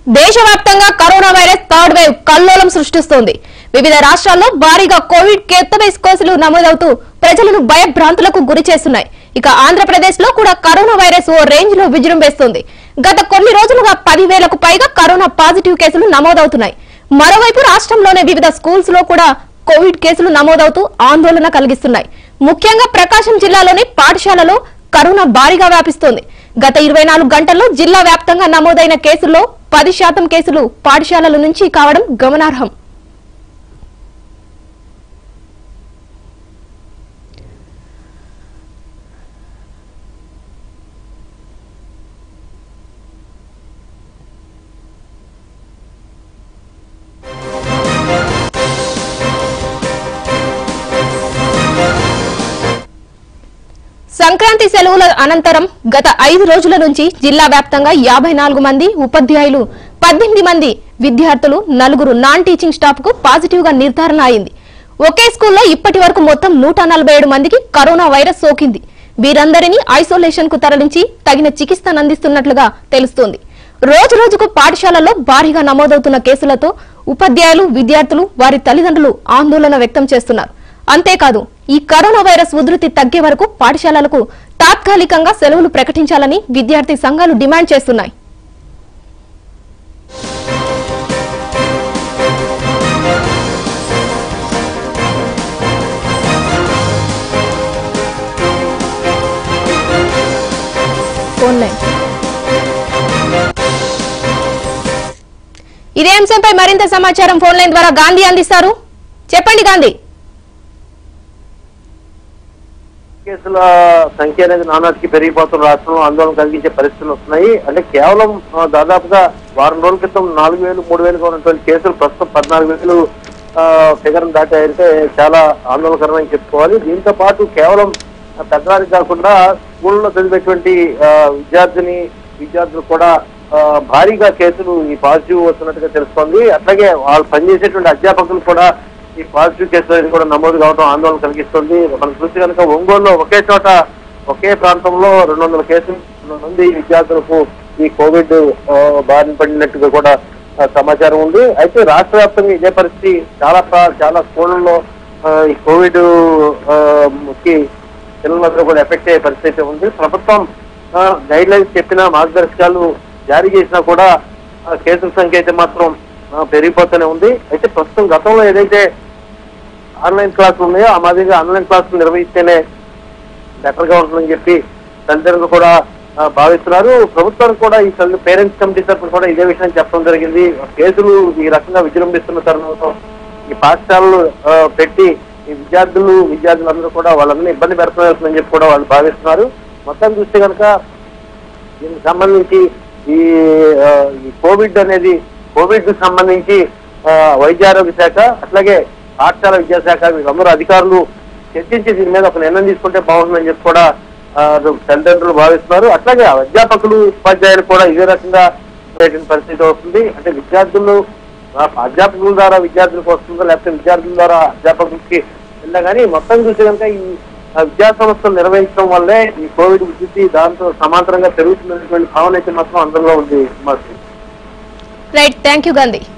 దేశవ్యాప్తంగా corona virus third wave కల్లోలం సృష్టిస్తోంది వివిధ రాష్ట్రాల్లో భారీగా కోవిడ్ కేత్తవేస్ కేసులు నమోదవుతూ ప్రజలను భయభ్రాంతులకు గురి చేస్తున్నాయి ఇక ఆంధ్రప్రదేశ్ లో కూడా కరోనా వైరస్ ఓ రేంజ్ లో విజృంభిస్తోంది గత కొన్ని రోజులుగా పదివేలకు పైగా కరోనా పాజిటివ్ కేసులు నమోదవుతున్నాయి మరోవైపు రాష్ట్రంలోని వివిధ స్కూల్స్ లో కూడా కోవిడ్ కేసులు నమోదవుతూ ఆందోళన కలిగిస్తున్నాయి ముఖ్యంగా ప్రకాశం జిల్లాలోని పాఠశాలలో కరోనా భారీగా వ్యాపిస్తోంది గత ఇరవై నాలుగు గంటల్లో జిల్లా వ్యాప్తంగా నమోదైన కేసుల్లో పది శాతం కేసులు పాఠశాలల నుంచి కావడం గమనార్హం సంక్రాంతి సెలవుల అనంతరం గత ఐదు రోజుల నుంచి జిల్లా వ్యాప్తంగా యాభై నాలుగు మంది ఉపాధ్యాయులు పద్దెనిమిది మంది విద్యార్థులు నలుగురు నాన్ టీచింగ్ స్టాఫ్ కు పాజిటివ్ గా నిర్ధారణ అయింది ఒకే స్కూల్లో ఇప్పటి వరకు మొత్తం నూట నలభై ఏడు మందికి కరోనా వైరస్ సోకింది వీరందరినీ ఐసోలేషన్ కు తరలించి తగిన చికిత్స అందిస్తున్నట్లుగా తెలుస్తోంది రోజు రోజుకు పాఠశాలల్లో భారీగా నమోదవుతున్న కేసులతో ఉపాధ్యాయులు విద్యార్థులు వారి తల్లిదండ్రులు ఆందోళన వ్యక్తం చేస్తున్నారు అంతేకాదు ఈ కరోనా వైరస్ ఉధృతి తగ్గే వరకు పాఠశాలలకు తాత్కాలికంగా సెలవులు ప్రకటించాలని విద్యార్థి సంఘాలు డిమాండ్ చేస్తున్నాయి ఫోన్ లైన్ ఇదే అంశంపై మరింత సమాచారం ఫోన్ లైన్ ద్వారా గాంధీ అందిస్తారు చెప్పండి గాంధీ కేసుల సంఖ్య అనేది నానాటికి పెరిగిపోతున్న రాష్ట్రంలో ఆందోళన కలిగించే పరిస్థితులు వస్తున్నాయి అంటే కేవలం ఆ, దాదాపుగా వారం రోజుల క్రితం నాలుగు వేలు మూడు వేలుగా ఉన్నటువంటి కేసులు ప్రస్తుతం పద్నాలుగు వేలు ఫిగర్ దాటాయంటే చాలా ఆందోళనకరమని చెప్పుకోవాలి దీంతో పాటు కేవలం ఆ, పెద్దవారికి కాకుండా స్కూల్లో చదివేటువంటి ఆ, విద్యార్థిని విద్యార్థులు కూడా ఆ, భారీగా కేసులు ఈ పాజిటివ్ వస్తున్నట్టుగా తెలుస్తోంది అట్లాగే వాళ్ళు పనిచేసేటువంటి అధ్యాపకులు కూడా ఈ పాజిటివ్ కేసులు అనేది కూడా నమోదు కావడం ఆందోళన కలిగిస్తుంది మనం చూస్తే కనుక ఒంగోలులో ఒకే చోట ఒకే ప్రాంతంలో రెండు వందల కేసులు మంది విద్యార్థులకు ఈ కోవిడ్ ఆ, బారిన పడినట్టుగా కూడా ఆ, సమాచారం ఉంది అయితే రాష్ట్ర వ్యాప్తంగా ఇదే పరిస్థితి చాలా ప్రా- చాలా స్కూళ్ళల్లో ఆ, ఈ కోవిడ్ ఆ, కి పిల్లలందరూ కూడా ఎఫెక్ట్ అయ్యే పరిస్థితి అయితే ఉంది ప్రభుత్వం గైడ్ లైన్స్ చెప్పిన మార్గదర్శకాలు జారీ చేసినా కూడా ఆ, కేసుల సంఖ్య అయితే మాత్రం ఆ, పెరిగిపోతూనే ఉంది అయితే ప్రస్తుతం గతంలో ఏదైతే ఆన్లైన్ క్లాసులు ఉన్నాయో ఆ మాదిరిగా ఆన్లైన్ క్లాసులు నిర్వహిస్తేనే బెటర్ గా ఉంటుందని చెప్పి తల్లిదండ్రులు కూడా ఆ, భావిస్తున్నారు ప్రభుత్వానికి కూడా ఈ తల్లి పేరెంట్స్ కమిటీ తరఫున కూడా ఇదే విషయం చెప్పడం జరిగింది కేసులు ఈ రకంగా విజృంభిస్తున్న తరుణంలో ఈ పాఠశాలలు ఆ, పెట్టి ఈ విద్యార్థులు విద్యార్థులందరూ కూడా వాళ్ళందరినీ ఇబ్బంది పెడుతున్నారని చెప్పి కూడా వాళ్ళు భావిస్తున్నారు మొత్తం చూస్తే కనుక దీనికి సంబంధించి ఈ ఆ, ఈ కోవిడ్ అనేది కోవిడ్ కు సంబంధించి ఆ, వైద్య ఆరోగ్య శాఖ అట్లాగే పాఠశాల విద్యాశాఖ వీళ్ళందరూ అధికారులు చర్చించి దీని మీద ఒక నిర్ణయం తీసుకుంటే బాగుంటుందని చెప్పి కూడా ఆ, తల్లిదండ్రులు భావిస్తున్నారు అట్లాగే అధ్యాపకులు ఉపాధ్యాయులు కూడా ఇదే రకంగా ఉండేటువంటి పరిస్థితి వస్తుంది అంటే విద్యార్థులు ఆ, అధ్యాపకుల ద్వారా విద్యార్థులకు వస్తుందో లేకపోతే విద్యార్థుల ద్వారా అధ్యాపకులకి వెళ్ళా కానీ మొత్తం చూస్తే కనుక ఈ ఆ, విద్యా సంస్థలు నిర్వహించడం వల్లే ఈ కోవిడ్ ఉధృతి దాంతో సమాంతరంగా పెరుగుతున్నటువంటి భావన అయితే మాత్రం అందరిలో ఉంది మాకు రైట్ థ్యాంక్ యూ గాంధీ